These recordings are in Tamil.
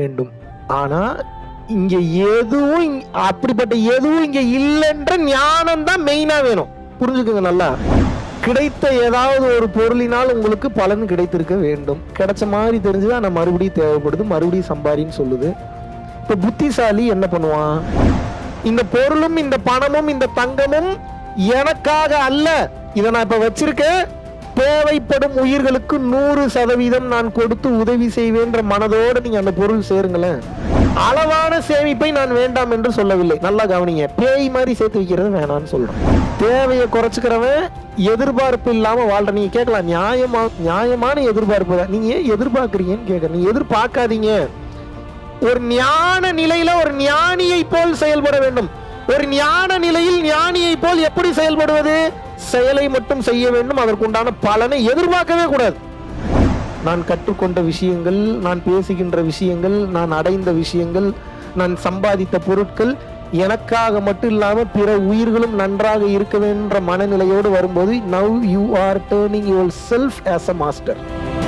வேண்டும் ஆனா இங்க எதுவும் இங்க- அப்படிப்பட்ட எதுவும் இங்க இல்லைன்ற ஞானம் தான் மெயினா வேணும் புரிஞ்சுக்குங்க நல்லா கிடைத்த ஏதாவது ஒரு பொருளினால் உங்களுக்கு பலன் கிடைத்திருக்க வேண்டும் கிடைச்ச மாதிரி தெரிஞ்சுதான் நான் மறுபடியும் தேவைப்படுது மறுபடியும் சம்பாரின்னு சொல்லுது இப்ப புத்திசாலி என்ன பண்ணுவான் இந்த பொருளும் இந்த பணமும் இந்த தங்கமும் எனக்காக அல்ல இதை நான் இப்ப வச்சிருக்கேன் தேவைப்படும் உயிர்களுக்கு நூறு சதவீதம் நான் கொடுத்து உதவி செய்வேன்ற மனதோடு நீங்க அந்த பொருள் சேருங்களேன் அளவான சேமிப்பை நான் வேண்டாம் என்று சொல்லவில்லை நல்லா கவனிங்க பேய் மாதிரி சேர்த்து வைக்கிறது வேணாம்னு சொல்றேன் தேவையை குறைச்சிக்கிறவன் எதிர்பார்ப்பு இல்லாம வாழ்ற நீங்க கேட்கலாம் நியாயமா நியாயமான எதிர்பார்ப்பு தான் நீங்க ஏன் எதிர்பார்க்கறீங்கன்னு கேட்க நீங்க எதிர்பார்க்காதீங்க ஒரு ஞான நிலையில ஒரு ஞானியை போல் செயல்பட வேண்டும் ஒரு ஞான நிலையில் ஞானியை போல் எப்படி செயல்படுவது செயலை மட்டும் செய்ய வேண்டும் அதற்குண்டான பலனை எதிர்பார்க்கவே கூடாது நான் கற்றுக்கொண்ட விஷயங்கள் நான் பேசுகின்ற விஷயங்கள் நான் அடைந்த விஷயங்கள் நான் சம்பாதித்த பொருட்கள் எனக்காக மட்டும் இல்லாம பிற உயிர்களும் நன்றாக இருக்க வேண்ட மனநிலையோடு வரும்போது now you are turning yourself as a master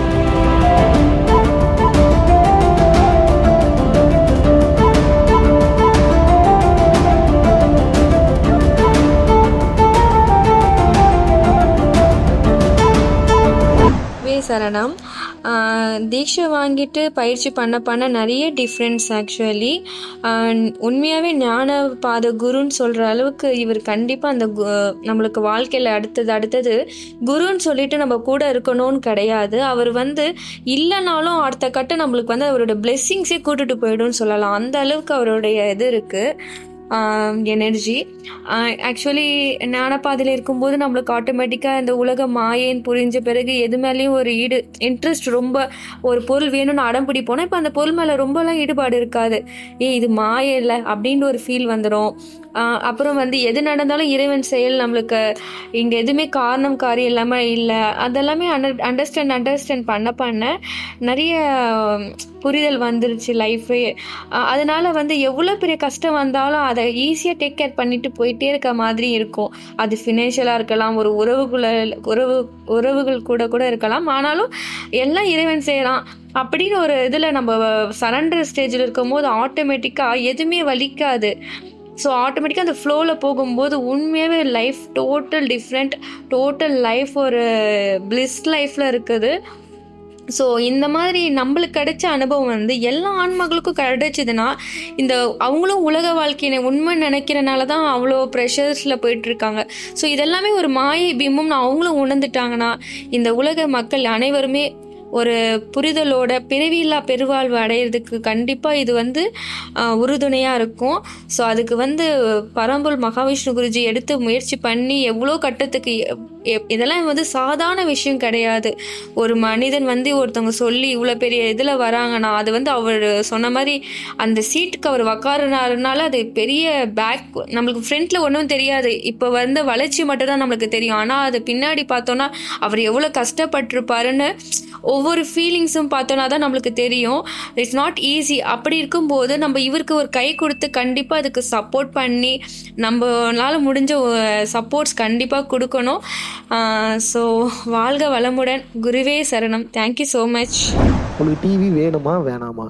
வே சரணம் ஆஹ் தீட்சை வாங்கிட்டு பயிற்சி பண்ண பண்ண நிறைய டிஃப்ரென்ஸ் ஆக்சுவலி உண்மையாகவே ஞான பாத குருன்னு சொல்கிற அளவுக்கு இவர் கண்டிப்பாக அந்த கு- நம்மளுக்கு வாழ்க்கையில் அடுத்தது அடுத்தது குருன்னு சொல்லிட்டு நம்ம கூட இருக்கணும்னு கிடையாது அவர் வந்து இல்லைனாலும் அடுத்த கட்டம் நம்மளுக்கு வந்து அவரோட பிளெஸ்ஸிங்ஸே கூட்டிட்டு போயிடும்னு சொல்லலாம் அந்த அளவுக்கு அவருடைய இது இருக்குது எனர்ஜி ஆக்சுவலி ஞானப்பாதையில் இருக்கும்போது நம்மளுக்கு ஆட்டோமேட்டிக்காக இந்த உலக மாயேன்னு புரிஞ்ச பிறகு எது மேலேயும் ஒரு ஈடு இன்ட்ரெஸ்ட் ரொம்ப ஒரு பொருள் வேணும்னு அடம் பிடிப்போனா இப்போ அந்த பொருள் மேலே ரொம்பலாம் ஈடுபாடு இருக்காது ஏ இது மாய இல்லை அப்படின்ற ஒரு ஃபீல் வந்துடும் அப்புறம் வந்து எது நடந்தாலும் இறைவன் செயல் நம்மளுக்கு இங்கே எதுவுமே காரணம் காரியம் இல்லாமல் இல்லை அதெல்லாமே அண்டர் அண்டர்ஸ்டாண்ட் அண்டர்ஸ்டாண்ட் பண்ண பண்ண நிறைய உம், புரிதல் வந்துருச்சு லைஃபே அதனால வந்து எவ்வளோ பெரிய கஷ்டம் வந்தாலும் அதை ஈஸியாக டேக் கேர் பண்ணிட்டு போயிட்டே இருக்க மாதிரி இருக்கும் அது ஃபினான்ஷியலாக இருக்கலாம் ஒரு உறவுக்குள்ள உறவு உறவுகள் கூட கூட இருக்கலாம் ஆனாலும் எல்லாம் இறைவன் செய்கிறான் அப்படின்னு ஒரு இதில் நம்ம சரண்டர் ஸ்டேஜில் இருக்கும்போது ஆட்டோமேட்டிக்காக எதுவுமே வலிக்காது ஸோ ஆட்டோமேட்டிக்காக அந்த ஃப்ளோவில் போகும்போது உண்மையாகவே life total different total life ஒரு பிளிஸ் லைஃப்பில் இருக்குது ஸோ இந்த மாதிரி நம்மளுக்கு கிடைச்ச அனுபவம் வந்து எல்லா ஆன்மகளுக்கும் கிடைச்சதுன்னா இந்த அவங்களும் உலக வாழ்க்கையை உண்மை நினைக்கிறனால தான் அவ்வளோ ப்ரெஷர்ஸில் போயிட்டுருக்காங்க ஸோ இதெல்லாமே ஒரு மாயை பிம்பம்னு அவங்களும் உணர்ந்துட்டாங்கன்னா இந்த உலக மக்கள் அனைவருமே ஒரு புரிதலோட பிறவியில்லா பெருவாழ்வு அடையிறதுக்கு கண்டிப்பாக இது வந்து உறுதுணையாக இருக்கும் ஸோ அதுக்கு வந்து பரம்பொருள் மகாவிஷ்ணு குருஜி எடுத்து முயற்சி பண்ணி எவ்வளோ கட்டத்துக்கு எ- எ- இதெல்லாம் வந்து சாதாரண விஷயம் கிடையாது ஒரு மனிதன் வந்து ஒருத்தவங்க சொல்லி இவ்வளோ பெரிய இதில் வராங்கன்னா அது வந்து அவர் சொன்ன மாதிரி அந்த சீட்டுக்கு அவர் உக்காருனாருனால அது பெரிய பேக் நம்மளுக்கு ஃப்ரண்ட்டில் ஒன்றும் தெரியாது இப்போ வந்து வளர்ச்சி மட்டும் தான் நம்மளுக்கு தெரியும் ஆனால் அது பின்னாடி பார்த்தோன்னா அவர் எவ்வளோ கஷ்டப்பட்டிருப்பாருன்னு ஒவ்வொரு ஃபீலிங்ஸும் பார்த்தோன்னா தான் நம்மளுக்கு தெரியும் இட்ஸ் நாட் ஈஸி அப்படி இருக்கும்போது நம்ம இவருக்கு ஒரு கை கொடுத்து கண்டிப்பாக அதுக்கு சப்போர்ட் பண்ணி நம்மளால முடிஞ்ச சப்போர்ட்ஸ் கண்டிப்பாக கொடுக்கணும் ஸோ வாழ்க வளமுடன் குருவே சரணம் தேங்க்யூ ஸோ மச் உங்களுக்கு டிவி வேணுமா வேணாமா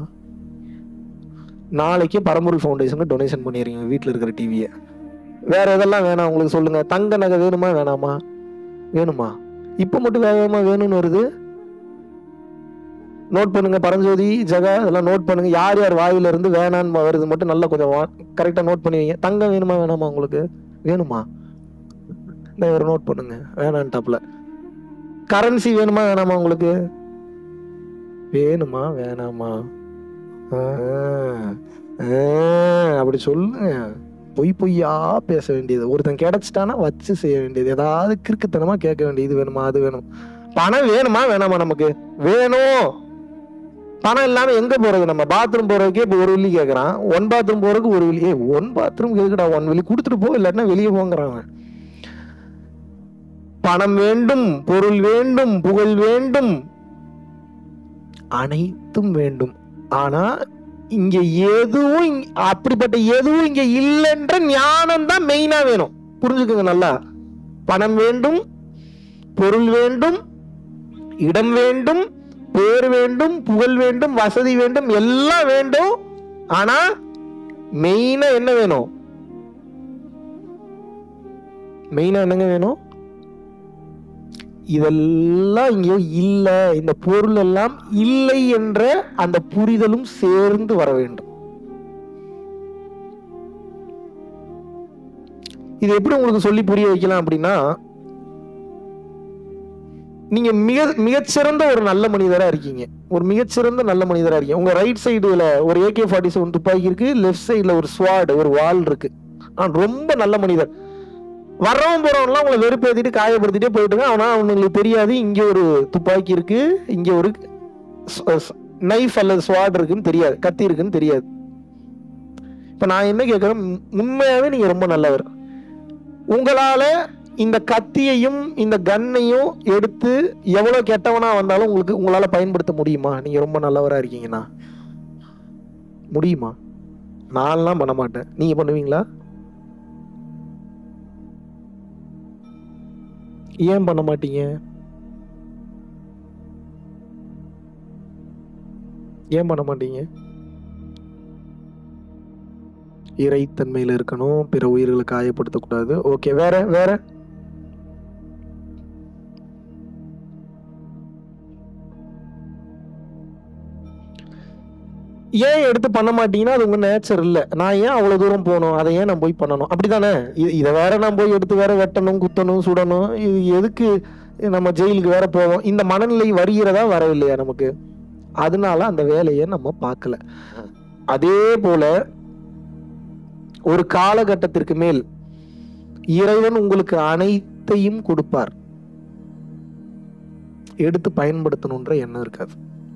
நாளைக்கு பரம்பொருள் ஃபவுண்டேஷனுக்கு டொனேஷன் பண்ணிடுறீங்க வீட்டில் இருக்கிற டிவியை வேற எதெல்லாம் வேணாம் உங்களுக்கு சொல்லுங்க தங்க நகை வேணுமா வேணாமா வேணுமா இப்போ மட்டும் வேக வேகமா வேணும்னு வருது நோட் பண்ணுங்க பரஞ்சோதி ஜெகா இதெல்லாம் நோட் பண்ணுங்க யார் யார் வாயில இருந்து வேணான்னு வருது மட்டும் நல்லா கொஞ்சம் கரெக்டாக நோட் பண்ணுவீங்க தங்கம் வேணுமா வேணாமா உங்களுக்கு வேணுமா இந்த ஒரு நோட் பண்ணுங்க வேணான்டாப்ல கரன்சி வேணுமா வேணாமா உங்களுக்கு வேணுமா வேணாமா ஆ, ஆ, அப்படி சொல்லுங்க பொய் பொய்யா பேச வேண்டியது ஒருத்தன் கிடைச்சிட்டானா வச்சு செய்ய வேண்டியது ஏதாவது கிறுக்குத்தனமா கேட்க வேண்டியது இது வேணுமா அது வேணும் பணம் வேணுமா வேணாமா நமக்கு வேணும் பணம் இல்லாம எங்க போறது நம்ம பாத்ரூம் போறதுக்கே இப்போ ஒரு வெள்ளி கேக்குறான் ஒன் பாத்ரூம் போறதுக்கு ஒரு வெள்ளி ஏ ஒன் பாத்ரூம் கேக்குடா ஒன் வெள்ளி கொடுத்துட்டு போ இல்லாட்டினா வெளியே போங்கிறான் அவன். பணம் வேண்டும் பொருள் வேண்டும் புகழ் வேண்டும் அனைத்தும் வேண்டும் ஆனா இங்க எதுவும் இங்க- அப்படிப்பட்ட எதுவும் இங்க இல்லைன்ற ஞானம் தான் மெயினா வேணும் புரிஞ்சுக்குங்க நல்லா பணம் வேண்டும் பொருள் வேண்டும் இடம் வேண்டும் பேர் வேண்டும் புகழ் வேண்டும் வசதி வேண்டும் எல்லாம் வேண்டும் ஆனா மெயினா என்ன வேணும் மெயினா என்னங்க வேணும் இதெல்லாம் இங்கே இல்ல இந்த பொருள் எல்லாம் இல்லை என்ற அந்த புரிதலும் சேர்ந்து வர வேண்டும் இது எப்படி உங்களுக்கு சொல்லி புரிய வைக்கலாம் அப்படின்னா நீங்க மிக மிகச்சிறந்த ஒரு நல்ல மனிதரா இருக்கீங்க ஒரு மிகச்சிறந்த நல்ல மனிதரா இருக்கீங்க உங்க ரைட் சைடுல ஒரு ஏகே ஃபார்ட்டி செவன் துப்பாக்கி இருக்கு லெஃப்ட் சைடுல ஒரு ஸ்வாட் ஒரு வால் இருக்கு ஆனா ரொம்ப நல்ல மனிதர் வர்றவன் போறவன்லாம் உங்களை வெறுப்பேத்திட்டு காயப்படுத்திட்டே போயிட்டுங்க ஆனா அவனுங்களுக்கு தெரியாது இங்க ஒரு துப்பாக்கி இருக்கு இங்க ஒரு நைஃப் அல்லது ஸ்வாட் இருக்குன்னு தெரியாது கத்தி இருக்குன்னு தெரியாது இப்ப நான் என்ன கேட்கறேன் உம், உண்மையாவே நீங்க ரொம்ப நல்லவர் உங்களால இந்த கத்தியையும் இந்த கன்னையும் எடுத்து எவ்வளவு கெட்டவனா வந்தாலும் உங்களுக்கு உங்களால பயன்படுத்த முடியுமா நீங்க ரொம்ப நல்லவரா இருக்கீங்கன்னா முடியுமா நான்லாம் பண்ண மாட்டேன் நீங்க பண்ணுவீங்களா ஏன் பண்ண மாட்டீங்க ஏன் பண்ண மாட்டீங்க இறைத்தன்மையில இருக்கணும் பிற உயிர்களை காயப்படுத்தக்கூடாது ஓகே வேற வேற ஏன் எடுத்து பண்ண மாட்டீங்கன்னா அது உங்க நேச்சர் இல்ல நான் ஏன் அவ்வளவு தூரம் போகணும் அதை ஏன் நான் போய் பண்ணணும் அப்படிதானே இ- இதை வேற நான் போய் எடுத்து வேற வெட்டணும் குத்தணும் சுடணும் இது எதுக்கு நம்ம ஜெயிலுக்கு வேற போவோம் இந்த மனநிலை வருகிறதா வரவில்லையா நமக்கு அதனால அந்த வேலையை நம்ம பார்க்கல அதே போல ஒரு காலகட்டத்திற்கு மேல் இறைவன் உங்களுக்கு அனைத்தையும் கொடுப்பார் எடுத்து பயன்படுத்தணுன்ற எண்ணம் இருக்காது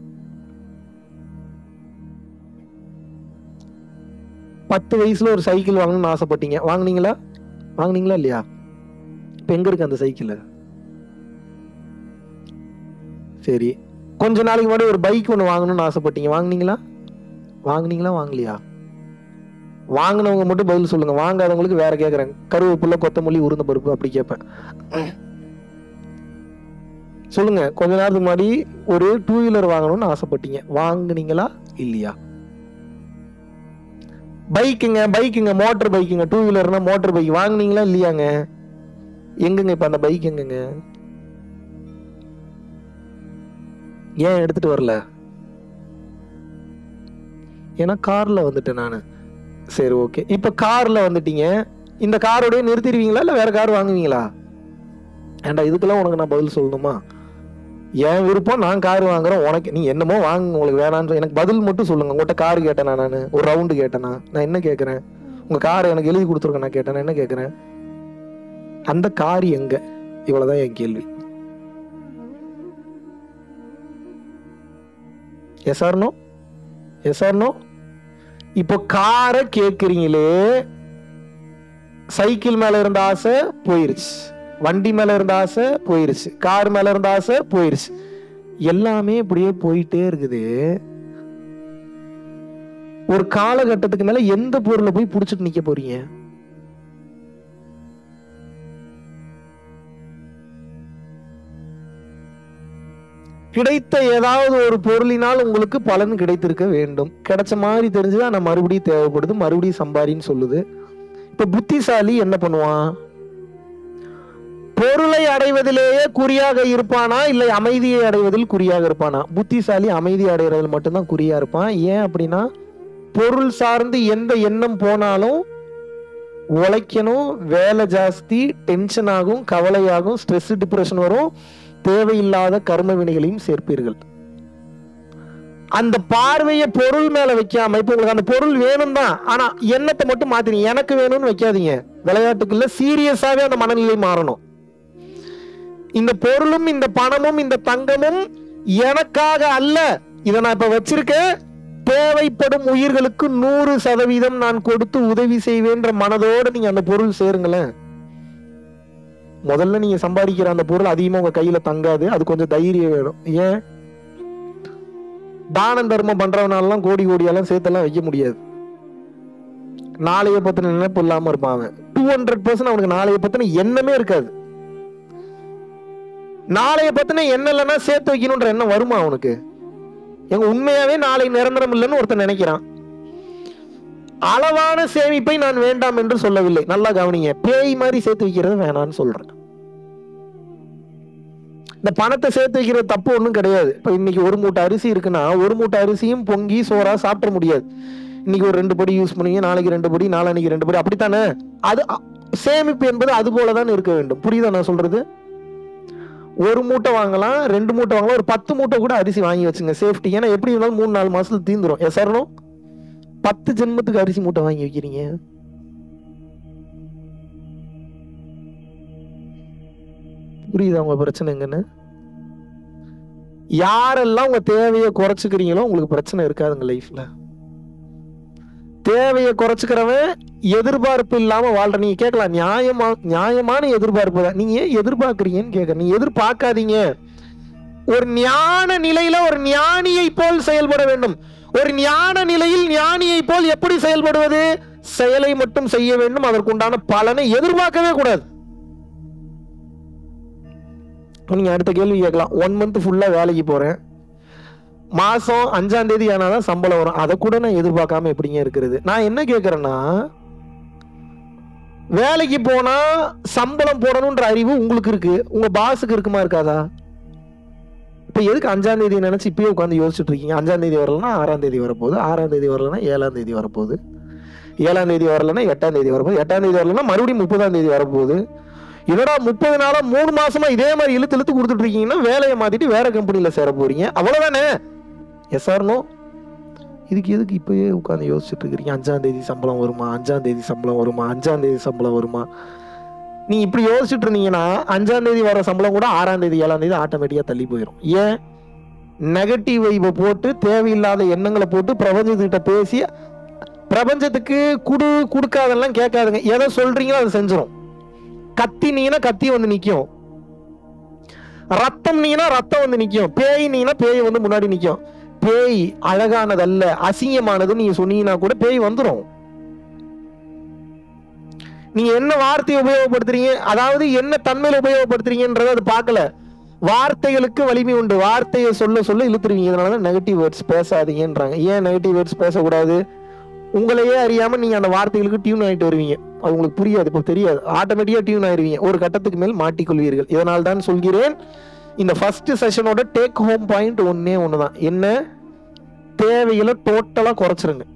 பத்து வயசுல ஒரு சைக்கிள் வாங்கணும்னு ஆசைப்பட்டீங்க வாங்குனீங்களா வாங்குனீங்களா இல்லையா இப்ப எங்க இருக்கு அந்த சைக்கிள் சரி கொஞ்ச நாளைக்கு முன்னாடி ஒரு பைக் ஒன்று வாங்கணும்னு ஆசைப்பட்டீங்க வாங்குனீங்களா வாங்குனீங்களா வாங்கலையா வாங்கினவங்க மட்டும் பதில் சொல்லுங்க வாங்காதவங்களுக்கு வேற கேக்குறேன் கருவேப்பிலை கொத்தமல்லி உருந்த பருப்பு அப்படி கேட்பேன் சொல்லுங்க கொஞ்ச நேரத்துக்கு முன்னாடி ஒரு டூ வீலர் வாங்கணும்னு ஆசைப்பட்டீங்க வாங்குனீங்களா இல்லையா பைக்குங்க பைக்குங்க மோட்டர் பைக்குங்க டூ வீலர்னா மோட்டர் பைக் வாங்குனீங்களா இல்லையாங்க எங்கங்க இப்ப அந்த பைக் எங்கங்க ஏன் எடுத்துட்டு வரல ஏன்னா கார்ல வந்துட்டேன் நானு சரி ஓகே இப்ப கார்ல வந்துட்டீங்க இந்த காரோடய நிறுத்திடுவீங்களா இல்ல வேற கார் வாங்குவீங்களா ஏன்டா இதுக்கெல்லாம் உனக்கு நான் பதில் சொல்லணுமா என் விருப்பம் நான் கார் வாங்குறேன் உனக்கு நீ என்னமோ வாங்க உங்களுக்கு வேணான்னு எனக்கு பதில் மட்டும் சொல்லுங்க உங்கள்கிட்ட கார் கேட்டேனா நான் ஒரு ரவுண்டு கேட்டேனா நான் என்ன கேட்கறேன் உங்க கார் எனக்கு எழுதி கொடுத்துருக்க நான் கேட்டேன் நான் என்ன கேட்கறேன் அந்த கார் எங்க இவ்வளவுதான் என் கேள்வி எஸ் ஆர்னோ எஸ் ஆர்னோ இப்போ காரை கேக்குறீங்களே சைக்கிள் மேல இருந்த ஆசை போயிருச்சு வண்டி மேல இருந்த ஆசை போயிருச்சு கார் மேல இருந்த ஆசை போயிருச்சு எல்லாமே இப்படியே போயிட்டே இருக்குது ஒரு காலகட்டத்துக்கு மேல எந்த பொருளை போய் புடிச்சிட்டு நிக்க போறீங்க கிடைத்த ஏதாவது ஒரு பொருளினால் உங்களுக்கு பலன் கிடைத்திருக்க வேண்டும் கிடைச்ச மாதிரி தெரிஞ்சுதான் நான் மறுபடியும் தேவைப்படுது மறுபடியும் சம்பாரின்னு சொல்லுது இப்ப புத்திசாலி என்ன பண்ணுவான் பொருளை அடைவதிலேயே குறியாக இருப்பானா இல்லை அமைதியை அடைவதில் குறியாக இருப்பானா புத்திசாலி அமைதி அடைவதில் மட்டும்தான் குறியா இருப்பான் ஏன் அப்படின்னா பொருள் சார்ந்து எந்த எண்ணம் போனாலும் உழைக்கணும் வேலை ஜாஸ்தி டென்ஷன் ஆகும் கவலையாகும் ஸ்ட்ரெஸ் டிப்ரெஷன் வரும் தேவையில்லாத கர்ம வினைகளையும் சேர்ப்பீர்கள் அந்த பார்வையை பொருள் மேல வைக்காம இப்ப உங்களுக்கு அந்த பொருள் வேணும் தான் ஆனா எண்ணத்தை மட்டும் மாத்தினீங்க எனக்கு வேணும்னு வைக்காதீங்க விளையாட்டுக்குள்ள சீரியஸாவே அந்த மனநிலை மாறணும் இந்த பொருளும் இந்த பணமும் இந்த தங்கமும் எனக்காக அல்ல இதை நான் இப்ப வச்சிருக்கேன் தேவைப்படும் உயிர்களுக்கு நூறு சதவீதம் நான் கொடுத்து உதவி செய்வேன்ற மனதோட நீங்க அந்த பொருள் சேருங்களேன் முதல்ல நீங்க சம்பாதிக்கிற அந்த பொருள் அதிகமா உங்க கையில தங்காது அது கொஞ்சம் தைரியம் வேணும் ஏன் தானம் தர்மம் பண்றவனாலாம் கோடி கோடியெல்லாம் சேர்த்தெல்லாம் வைக்க முடியாது நாளைய பத்தின நினைப்பு இல்லாம இருப்பான் அவன் டூ ஹண்ட்ரட் பர்சன்ட் அவனுக்கு நாளைய பத்தின எண்ணமே இருக்காது நாளைய பத்தின என்ன இல்லைன்னா சேர்த்து வைக்கணுன்ற எண்ணம் வருமா அவனுக்கு எங்க உண்மையாவே நாளை நிரந்தரம் இல்லைன்னு ஒருத்தன் நினைக்கிறான் அளவான சேமிப்பை நான் வேண்டாம் என்று சொல்லவில்லை நல்லா கவனிங்க பேய் மாதிரி சேர்த்து வைக்கிறது வேணாம்னு சொல்றேன் இந்த பணத்தை சேர்த்து வைக்கிறது தப்பு ஒன்றும் கிடையாது இப்போ இன்னைக்கு ஒரு மூட்டை அரிசி இருக்குன்னா ஒரு மூட்டை அரிசியும் பொங்கி சோறா சாப்பிட முடியாது இன்னைக்கு ஒரு ரெண்டு படி யூஸ் பண்ணுவீங்க நாளைக்கு ரெண்டு படி நாளைக்கு ரெண்டு படி அப்படித்தானே அது அ- சேமிப்பு என்பது அது போல தான் இருக்க வேண்டும் புரியுதா நான் சொல்றது ஒரு மூட்டை வாங்கலாம் ரெண்டு மூட்டை வாங்கலாம் ஒரு பத்து மூட்டை கூட அரிசி வாங்கி வச்சுங்க சேஃப்டி ஏன்னா எப்படி இருந்தாலும் மூணு நாலு மாசத்துல தீந்துரும் எஸ் சரணும் பத்து ஜென்மத்துக்கு அரிசி மூட்டை வாங்கி வைக்கிறீங்க புரியுதா உங்க பிரச்சனை எங்கன்னு யாரெல்லாம் உங்க தேவையை குறைச்சுக்கிறீங்களோ உங்களுக்கு பிரச்சனை இருக்காதுங்க லைஃப்ல தேவையை குறைச்சுக்கிறவன் எதிர்பார்ப்பு இல்லாம வாழ்ற நீங்க கேட்கலாம் நியாயமா நியாயமான எதிர்பார்ப்பு தான் நீங்க ஏன் எதிர்பார்க்கறீங்கன்னு கேட்க நீங்க எதிர்பார்க்காதீங்க ஒரு ஞான நிலையில ஒரு ஞானியை போல் செயல்பட வேண்டும் ஒரு ஞான நிலையில் ஞானியை போல் எப்படி செயல்படுவது செயலை மட்டும் செய்ய வேண்டும் அதற்குண்டான பலனை எதிர்பார்க்கவே கூடாது இப்ப நீங்க அடுத்த கேள்வி கேட்கலாம் ஒன் மந்த் ஃபுல்லா வேலைக்கு போறேன் மாசம் அஞ்சாம் தேதி ஆனாதான் சம்பளம் வரும் அதை கூட நான் எதிர்பார்க்காம எப்படிங்க இருக்கிறது நான் என்ன கேட்கறேன்னா வேலைக்கு போனா சம்பளம் போடணும்ன்ற அறிவு உங்களுக்கு இருக்கு உங்க பாஸுக்கு இருக்குமா இருக்காதா இப்ப எதுக்கு அஞ்சாம் தேதி நினைச்சு இப்பயே உட்காந்து யோசிச்சுட்டு இருக்கீங்க அஞ்சாம் தேதி வரலன்னா ஆறாம் தேதி வரப்போகுது ஆறாம் தேதி வரலன்னா ஏழாம் தேதி வரப்போகுது ஏழாம் தேதி வரலன்னா எட்டாம் தேதி வரப்போகுது எட்டாம் தேதி வரலன்னா மறுபடியும் முப்பதாம் தேதி வரப்போகுது என்னடா முப்பது நாளா மூணு மாசமா இதே மாதிரி இழுத்து இழுத்து கொடுத்துட்டு இருக்கீங்கன்னா வேலையை மாத்திட்டு வேற கம்பெனில சேர போறீங்க அவ்வளவுதானே எஸ் நோ இதுக்கு எதுக்கு இப்பயே உட்காந்து யோசிச்சுட்டு இருக்கிறீங்க அஞ்சாம் தேதி சம்பளம் வருமா அஞ்சாம் தேதி சம்பளம் வருமா அஞ்சாம் தேதி சம்பளம் வருமா நீ இப்படி யோசிச்சுட்டு இருந்தீங்கன்னா அஞ்சாம் தேதி வர சம்பளம் கூட ஆறாம் தேதி ஏழாம் தேதி ஆட்டோமேட்டிக்கா தள்ளி போயிடும் ஏன் நெகட்டிவ் வைப்பை போட்டு தேவையில்லாத எண்ணங்களை போட்டு பிரபஞ்சத்துக்கிட்ட பேசி பிரபஞ்சத்துக்கு குடு கொடுக்காதெல்லாம் கேட்காதுங்க எதை சொல்றீங்களோ அதை செஞ்சிடும் கத்தி நீனா கத்தி வந்து நிக்கும் ரத்தம் நீனா ரத்தம் வந்து நிக்கும் பேய் நீனா பேய் வந்து முன்னாடி நிக்கும் பேய் அழகானதல்ல அசிங்கமானது நீங்க சொன்னீங்கன்னா கூட பேய் வந்துரும் நீங்க என்ன வார்த்தையை உபயோகப்படுத்துறீங்க அதாவது என்ன தன்மையில உபயோகப்படுத்துறீங்கன்றத அது பார்க்கல வார்த்தைகளுக்கு வலிமை உண்டு வார்த்தையை சொல்ல சொல்ல இழுத்துருவீங்க இதனாலதான் நெகட்டிவ் வேர்ட்ஸ் பேசாதீங்கன்றாங்க ஏன் நெகட்டிவ் வேர்ட்ஸ் பேசக்கூடாது உங்களையே அறியாம நீங்க அந்த வார்த்தைகளுக்கு டியூன் ஆயிட்டு வருவீங்க அது உங்களுக்கு புரியாது இப்போ தெரியாது ஆட்டோமேட்டிக்கா டியூன் ஆயிருவீங்க ஒரு கட்டத்துக்கு மேல் மாட்டிக்கொள்வீர்கள் இதனால் தான் சொல்கிறேன் இந்த ஃபர்ஸ்ட் செஷனோட டேக் ஹோம் பாயிண்ட் ஒன்னே ஒண்ணுதான் என்ன தேவைகளை டோட்டலா குறைச்சிருங்க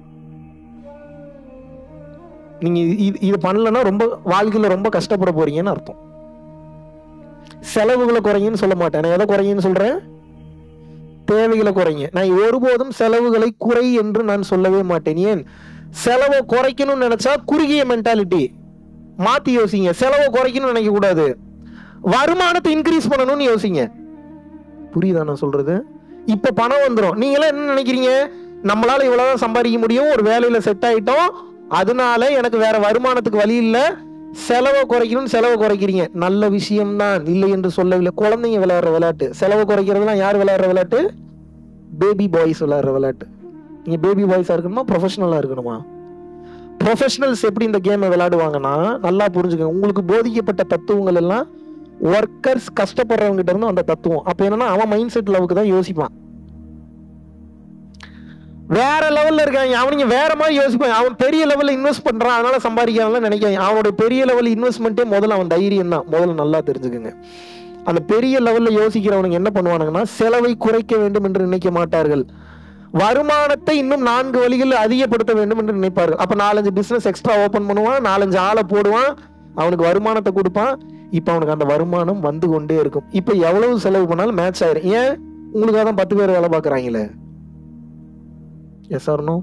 நீங்க இது- இது இது பண்ணலன்னா ரொம்ப வாழ்க்கையில ரொம்ப கஷ்டப்பட போறீங்கன்னு அர்த்தம் செலவுகளை குறைங்கன்னு சொல்ல மாட்டேன் நான் எதை குறைங்கன்னு சொல்றேன் தேவைகளை குறைங்க நான் ஒருபோதும் செலவுகளை குறை என்று நான் சொல்லவே மாட்டேன் ஏன் செலவை குறைக்கணும்னு நினைச்சா குறுகிய மென்டாலிட்டி மாத்தி யோசிங்க செலவை குறைக்கணும்னு நினைக்க கூடாது வருமானத்தை இன்க்ரீஸ் பண்ணணும்னு யோசிங்க புரியுதா நான் சொல்றது இப்ப பணம் வந்துடும் நீங்களே என்ன நினைக்கிறீங்க நம்மளால இவ்வளவுதான் சம்பாதிக்க முடியும் ஒரு வேலையில செட் ஆயிட்டோம் அதனால எனக்கு வேற வருமானத்துக்கு வழி இல்ல செலவை குறைக்கணும்னு செலவை குறைக்கிறீங்க நல்ல விஷயம்தான் இல்லை என்று சொல்லவில்லை குழந்தைங்க விளையாடுற விளையாட்டு செலவை குறைக்கிறதுலாம் யார் விளையாடுற விளையாட்டு பேபி பாய்ஸ் விளையாடுற விளையாட்டு நீங்க பேபி பாய்ஸா இருக்கணுமா ப்ரொஃபஷனலா இருக்கணுமா ப்ரொஃபஷனல்ஸ் எப்படி இந்த கேமை விளையாடுவாங்கன்னா நல்லா புரிஞ்சுக்கங்க உங்களுக்கு போதிக்கப்பட்ட தத்துவங்கள் எல்லாம் ஒர்க்கர்ஸ் கஷ்டப்படுறவங்க கிட்ட இருந்து அந்த தத்துவம் அப்ப என்னன்னா அவன் மைண்ட் செட் லெவலுக்கு தான் யோசிப்பான் வேற லெவல்ல இருக்காங்க அவனுங்க வேற மாதிரி யோசிப்பான் அவன் பெரிய லெவல்ல இன்வெஸ்ட் பண்றான் அதனால சம்பாதிக்கலாம் நினைக்காங்க அவனோட பெரிய லெவல் இன்வெஸ்ட்மெண்ட்டே முதல்ல அவன் தைரியம் தான் முதல்ல நல்லா தெரிஞ்சுக்குங்க அந்த பெரிய லெவல்ல யோசிக்கிறவனுங்க என்ன பண்ணுவானுங்கன்னா செலவை குறைக்க வேண்டும் என்று நினைக்க மாட்டார்கள் வருமானத்தை இன்னும் நான்கு வழிகளில் அதிகப்படுத்த வேண்டும் என்று நினைப்பார்கள் அப்ப நாலஞ்சு பிசினஸ் எக்ஸ்ட்ரா ஓபன் பண்ணுவான் நாலஞ்சு ஆளை போடுவான் அவனுக்கு வருமானத்தை கொடுப்பான் இப்ப அவனுக்கு அந்த வருமானம் வந்து கொண்டே இருக்கும் இப்ப எவ்வளவு செலவு பண்ணாலும் மேட்ச் ஆயிரும் ஏன் உங்களுக்காக தான் பத்து பேர் வேலை பார்க்கறாங்களே எஸ் ஆர்னோ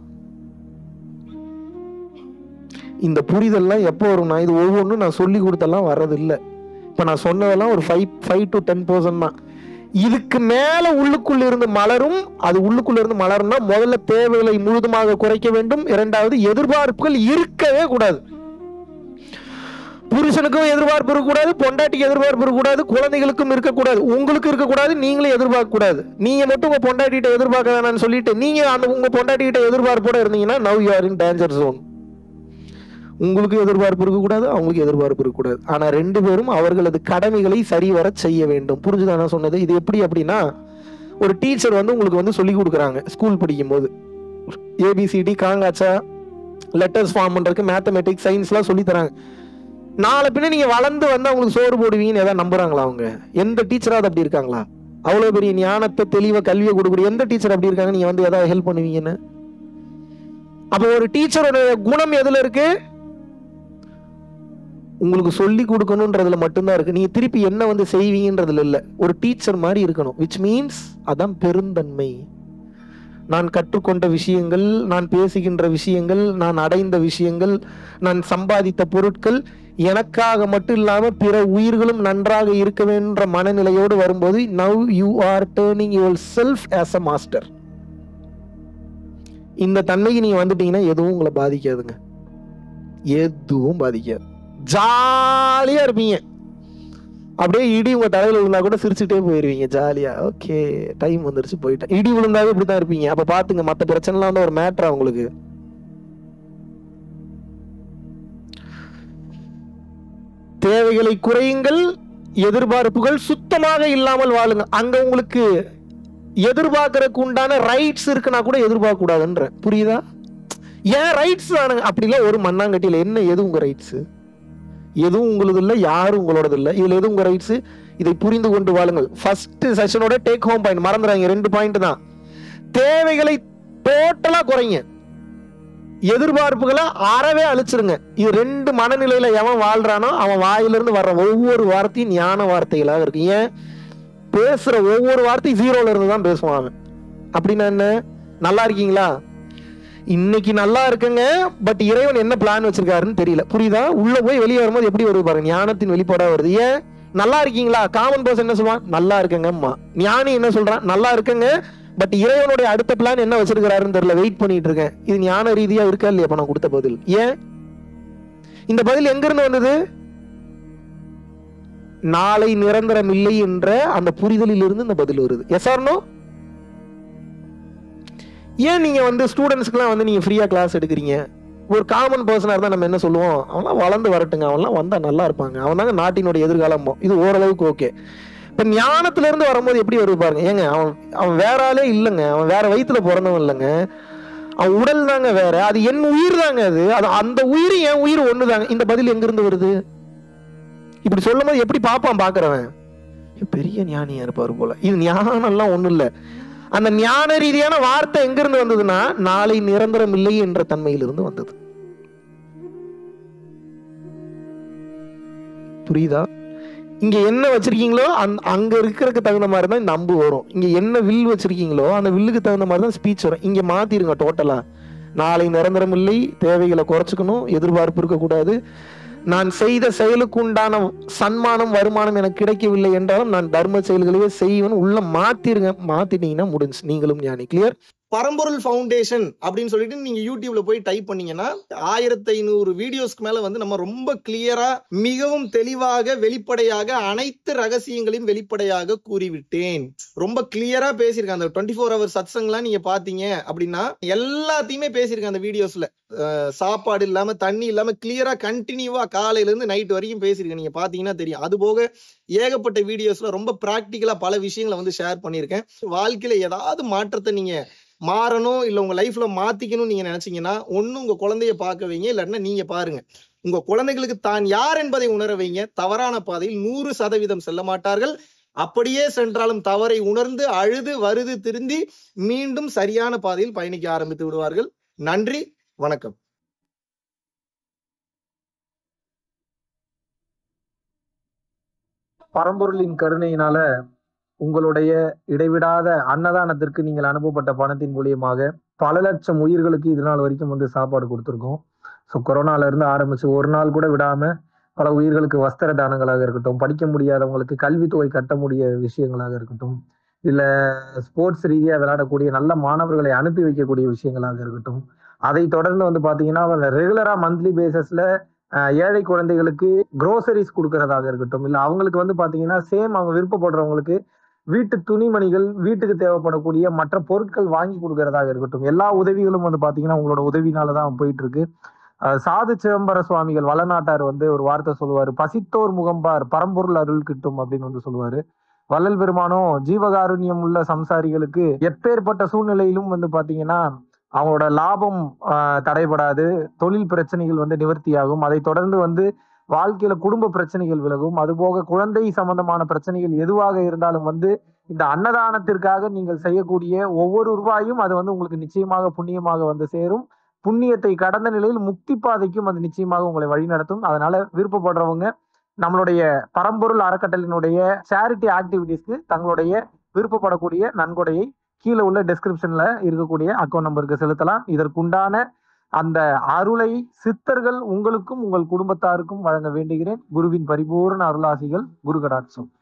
இந்த புரிதல்லாம் எப்போ வரும்னா இது ஒவ்வொன்றும் நான் சொல்லி கொடுத்தெல்லாம் வர்றது இல்லை இப்போ நான் சொன்னதெல்லாம் ஒரு five five to ten percent தான் இதுக்கு மேல உள்ளுக்குள்ள இருந்து மலரும் அது உள்ளுக்குள்ள இருந்து மலரும்னா முதல்ல தேவைகளை முழுதுமாக குறைக்க வேண்டும் இரண்டாவது எதிர்பார்ப்புகள் இருக்கவே கூடாது புருஷனுக்கும் எதிர்பார்ப்பு இருக்கக்கூடாது பொண்டாட்டிக்கு எதிர்பார்ப்பு இருக்கக்கூடாது குழந்தைகளுக்கும் இருக்கக்கூடாது உங்களுக்கு இருக்கக்கூடாது நீங்களும் எதிர்பார்க்க கூடாது நீங்க மட்டும் உங்க பொண்டாட்டிகிட்ட எதிர்பார்க்க வேணாம்னு சொல்லிட்டு நீங்க அந்த உங்க பொண்டாட்டிகிட்ட எதிர்பார்ப்போட இருந்தீங்கன்னா now you are in danger zone உங்களுக்கு எதிர்பார்ப்பு இருக்கக்கூடாது அவங்களுக்கு எதிர்பார்ப்பு இருக்கக்கூடாது ஆனா ரெண்டு பேரும் அவர்களது கடமைகளை சரிவர செய்ய வேண்டும் புரிஞ்சுதா நான் சொன்னது இது எப்படி அப்படின்னா ஒரு டீச்சர் வந்து உங்களுக்கு வந்து சொல்லி கொடுக்குறாங்க ஸ்கூல் படிக்கும் போது ஏபிசிடி காங்காச்சா லெட்டர்ஸ் ஃபார்ம் பண்றதுக்கு மேத்தமெட்டிக்ஸ் சயின்ஸ்லாம் சொல்லி தராங்க நாளை பின்ன நீங்க வளர்ந்து வந்து அவங்களுக்கு சோறு போடுவீங்கன்னு ஏதாவது நம்புறாங்களா அவங்க எந்த டீச்சராவது அப்படி இருக்காங்களா அவ்வளவு பெரிய ஞானத்தை தெளிவை கல்வியை கொடுக்கக்கூடிய எந்த டீச்சர் அப்படி இருக்காங்க நீங்க வந்து ஏதாவது ஹெல்ப் பண்ணுவீங்கன்னு அப்போ ஒரு டீச்சரோட குணம் எதுல இருக்கு உங்களுக்கு சொல்லி கொடுக்கணுன்றதுல மட்டும்தான் இருக்கு நீங்க திருப்பி என்ன வந்து செய்வீங்கன்றதுல இல்ல ஒரு டீச்சர் மாதிரி இருக்கணும் விச் மீன்ஸ் அதான் பெருந்தன்மை நான் கற்றுக்கொண்ட விஷயங்கள் நான் பேசுகின்ற விஷயங்கள் நான் அடைந்த விஷயங்கள் நான் சம்பாதித்த பொருட்கள் எனக்காக மட்டும் இல்லாம பிற உயிர்களும் நன்றாக இருக்க வேண்ட மனநிலையோடு வரும்போது now you are turning yourself as a master இந்த தன்மைக்கு நீங்க வந்துட்டீங்கன்னா எதுவும் உங்களை பாதிக்காதுங்க எதுவும் பாதிக்காது ஜாலியா இருப்பீங்க அப்படியே இடி உங்க தலையில விழுந்தா கூட சிரிச்சுட்டே போயிருவீங்க ஜாலியா ஓகே டைம் வந்துருச்சு போயிட்டேன் இடி விழுந்தாவே இப்படித்தான் இருப்பீங்க அப்ப பாத்துங்க மத்த பிரச்சனைலாம் வந்து ஒரு மேட்ரா உங்களுக்கு தேவைகளை குறையுங்கள் எதிர்பார்ப்புகள் சுத்தமாக இல்லாமல் வாழுங்க அங்க உங்களுக்கு எதிர்பார்க்கறதுக்கு உண்டான ரைட்ஸ் இருக்குன்னா கூட எதிர்பார்க்க கூடாதுன்ற புரியுதா ஏன் ரைட்ஸ் தானுங்க அப்படிலாம் ஒரு மண்ணாங்கட்டியில என்ன எது உங்க ரைட்ஸ் எதுவும் உங்களது இல்லை யாரும் உங்களோடது இல்லை இதுல எது உங்க ரைட்ஸ் இதை புரிந்து கொண்டு வாழுங்கள் ஃபர்ஸ்ட் செஷனோட டேக் ஹோம் பாயிண்ட் மறந்துறாங்க ரெண்டு பாயிண்ட் தான் தேவைகளை டோட்டலா குறைங்க எதிர்பார்ப்புகளை அறவே அழிச்சிருங்க இது ரெண்டு மனநிலையில எவன் வாழ்றானோ அவன் வாயிலிருந்து வர்ற ஒவ்வொரு வார்த்தையும் ஞான வார்த்தைகளாக இருக்கு ஏன் பேசுற ஒவ்வொரு வார்த்தையும் ஜீரோல இருந்து தான் பேசுவான் அவன் அப்படின்னா என்ன நல்லா இருக்கீங்களா இன்னைக்கு நல்லா இருக்குங்க பட் இறைவன் என்ன பிளான் வச்சிருக்காருன்னு தெரியல புரியுதா உள்ள போய் வெளியே வரும்போது எப்படி வருது பாருங்க ஞானத்தின் வெளிப்பாடா வருது ஏன் நல்லா இருக்கீங்களா காமன் பர்சன் என்ன சொல்லுவான் நல்லா இருக்கங்கம்மா ஞானி என்ன சொல்றான் நல்லா இருக்குங்க பட் இறைவனுடைய அடுத்த பிளான் என்ன வச்சிருக்கிறாருன்னு தெரியல வெயிட் பண்ணிட்டு இருக்கேன் இது ஞான ரீதியா இருக்கா இல்லையா இப்ப நான் கொடுத்த பதில் ஏன் இந்த பதில் எங்க இருந்து வந்தது நாளை நிரந்தரம் இல்லை என்ற அந்த புரிதலில் இருந்து இந்த பதில் வருது எஸ் ஆர்னோ ஏன் நீங்க வந்து ஸ்டூடெண்ட்ஸ்க்குலாம் வந்து நீங்க ஃப்ரீயா கிளாஸ் எடுக்கிறீங்க ஒரு காமன் பர்சனா இருந்தா நம்ம என்ன சொல்லுவோம் அவன்லாம் வளர்ந்து வரட்டுங்க அவன்லாம் வந்தா நல்லா இருப்பாங்க அவன் தாங்க நாட்டினுடைய எதிர்காலம் இது ஓரளவுக்கு ஓகே இப்ப ஞானத்துல இருந்து வரும்போது எப்படி வருது பாருங்க ஏங்க அவன் அவன் வேற ஆளே இல்லைங்க அவன் வேற வயித்துல பிறந்தவன் இல்லைங்க அவன் உடல் தாங்க வேற அது என் உயிர் தாங்க அது அது அந்த உயிர் என் உயிர் ஒண்ணுதாங்க இந்த பதில் எங்க இருந்து வருது இப்படி சொல்லும் போது எப்படி பாப்பான் பாக்குறவன் பெரிய ஞானியா இருப்பாரு போல இது ஞானம் எல்லாம் ஒண்ணும் இல்ல அந்த ஞான ரீதியான வார்த்தை எங்க இருந்து வந்ததுன்னா நாளை நிரந்தரம் இல்லை என்ற தன்மையிலிருந்து வந்தது புரியுதா இங்க என்ன வச்சிருக்கீங்களோ அந் அங்க இருக்கிறதுக்கு தகுந்த மாதிரி தான் இந்த அம்பு வரும் இங்க என்ன வில் வச்சிருக்கீங்களோ அந்த வில்லுக்கு தகுந்த மாதிரி தான் ஸ்பீச் வரும் இங்க மாத்திருங்க டோட்டலா நாளை நிரந்தரம் இல்லை தேவைகளை குறைச்சிக்கணும் எதிர்பார்ப்பு இருக்கக்கூடாது நான் செய்த செயலுக்கு உண்டான சன்மானம் வருமானம் எனக்கு கிடைக்கவில்லை என்றாலும் நான் தர்ம செயல்களையே செய்வேன் உள்ள மாத்திருங்க மாத்திட்டீங்கன்னா முடிஞ்சு நீங்களும் ஞானி கிளியர் பரம்பொருள் ஃபவுண்டேஷன் அப்படின்னு சொல்லிட்டு நீங்க யூடியூப்ல போய் டைப் பண்ணீங்கன்னா ஆயிரத்தி ஐநூறு வீடியோஸ்க்கு மேல வந்து நம்ம ரொம்ப கிளியரா மிகவும் தெளிவாக வெளிப்படையாக அனைத்து ரகசியங்களையும் வெளிப்படையாக கூறிவிட்டேன் ரொம்ப கிளியரா பேசியிருக்கேன் அந்த டுவெண்ட்டி ஃபோர் ஹவர் சத்சங்லாம் நீங்க பாத்தீங்க அப்படின்னா எல்லாத்தையுமே பேசியிருக்கேன் அந்த வீடியோஸ்ல சாப்பாடு இல்லாம தண்ணி இல்லாம கிளியரா கண்டினியூவா காலையில இருந்து நைட் வரைக்கும் பேசியிருக்கேன் நீங்க பாத்தீங்கன்னா தெரியும் அது போக ஏகப்பட்ட வீடியோஸ்ல ரொம்ப பிராக்டிக்கலா பல விஷயங்களை வந்து ஷேர் பண்ணியிருக்கேன் வாழ்க்கையில ஏதாவது மாற்றத்தை நீங்க மாறணும் இல்ல உங்க லைஃப்ல மாத்திக்கணும்னு நீங்க நினைச்சீங்கன்னா ஒண்ணு உங்க குழந்தைய பார்க்க வைங்க இல்லைன்னா நீங்க பாருங்க உங்க குழந்தைகளுக்கு தான் யார் என்பதை உணர வைங்க தவறான பாதையில் நூறு சதவீதம் செல்ல மாட்டார்கள் அப்படியே சென்றாலும் தவறை உணர்ந்து அழுது வருது திருந்தி மீண்டும் சரியான பாதையில் பயணிக்க ஆரம்பித்து விடுவார்கள் நன்றி வணக்கம் பரம்பொருளின் கருணையினால உங்களுடைய இடைவிடாத அன்னதானத்திற்கு நீங்கள் அனுப்பப்பட்ட பணத்தின் மூலியமாக பல லட்சம் உயிர்களுக்கு இது நாள் வரைக்கும் வந்து சாப்பாடு கொடுத்துருக்கோம் ஸோ கொரோனால இருந்து ஆரம்பிச்சு ஒரு நாள் கூட விடாம பல உயிர்களுக்கு வஸ்திர தானங்களாக இருக்கட்டும் படிக்க முடியாதவங்களுக்கு கல்வித்தொகை கட்ட முடிய விஷயங்களாக இருக்கட்டும் இல்ல ஸ்போர்ட்ஸ் ரீதியா விளையாடக்கூடிய நல்ல மாணவர்களை அனுப்பி வைக்கக்கூடிய விஷயங்களாக இருக்கட்டும் அதை தொடர்ந்து வந்து பாத்தீங்கன்னா ரெகுலரா மந்த்லி பேசிஸ்ல ஏழை குழந்தைகளுக்கு க்ரோசரிஸ் கொடுக்கறதாக இருக்கட்டும் இல்ல அவங்களுக்கு வந்து பாத்தீங்கன்னா சேம் அவங்க விருப்பப்படுறவங்களுக்கு வீட்டு துணிமணிகள் வீட்டுக்கு தேவைப்படக்கூடிய மற்ற பொருட்கள் வாங்கி கொடுக்கறதாக இருக்கட்டும் எல்லா உதவிகளும் வந்து பாத்தீங்கன்னா உங்களோட உதவினால தான் போயிட்டு இருக்கு அஹ், சாது சிதம்பர சுவாமிகள் வளநாட்டார் வந்து ஒரு வார்த்தை சொல்லுவாரு பசித்தோர் முகம்பார் பரம்பொருள் அருள் கிட்டும் அப்படின்னு வந்து சொல்லுவாரு வள்ளல் பெருமானும் ஜீவகாருண்யம் உள்ள சம்சாரிகளுக்கு எப்பேற்பட்ட சூழ்நிலையிலும் வந்து பாத்தீங்கன்னா அவங்களோட லாபம் ஆஹ், தடைபடாது தொழில் பிரச்சனைகள் வந்து நிவர்த்தியாகும் அதை தொடர்ந்து வந்து வாழ்க்கையில குடும்ப பிரச்சனைகள் விலகும் அதுபோக குழந்தை சம்பந்தமான பிரச்சனைகள் எதுவாக இருந்தாலும் வந்து இந்த அன்னதானத்திற்காக நீங்கள் செய்யக்கூடிய ஒவ்வொரு ரூபாயும் அது வந்து உங்களுக்கு நிச்சயமாக புண்ணியமாக வந்து சேரும் புண்ணியத்தை கடந்த நிலையில் முக்தி பாதைக்கும் அது நிச்சயமாக உங்களை வழிநடத்தும் அதனால விருப்பப்படுறவங்க நம்மளுடைய பரம்பொருள் அறக்கட்டளினுடைய சேரிட்டி ஆக்டிவிட்டீஸ்க்கு தங்களுடைய விருப்பப்படக்கூடிய நன்கொடையை கீழே உள்ள டெஸ்கிரிப்ஷன்ல இருக்கக்கூடிய அக்கௌண்ட் நம்பருக்கு செலுத்தலாம் இதற்குண்டான அந்த அருளை சித்தர்கள் உங்களுக்கும் உங்கள் குடும்பத்தாருக்கும் வழங்க வேண்டுகிறேன் குருவின் பரிபூர்ண அருளாசிகள் குரு கடாட்சம்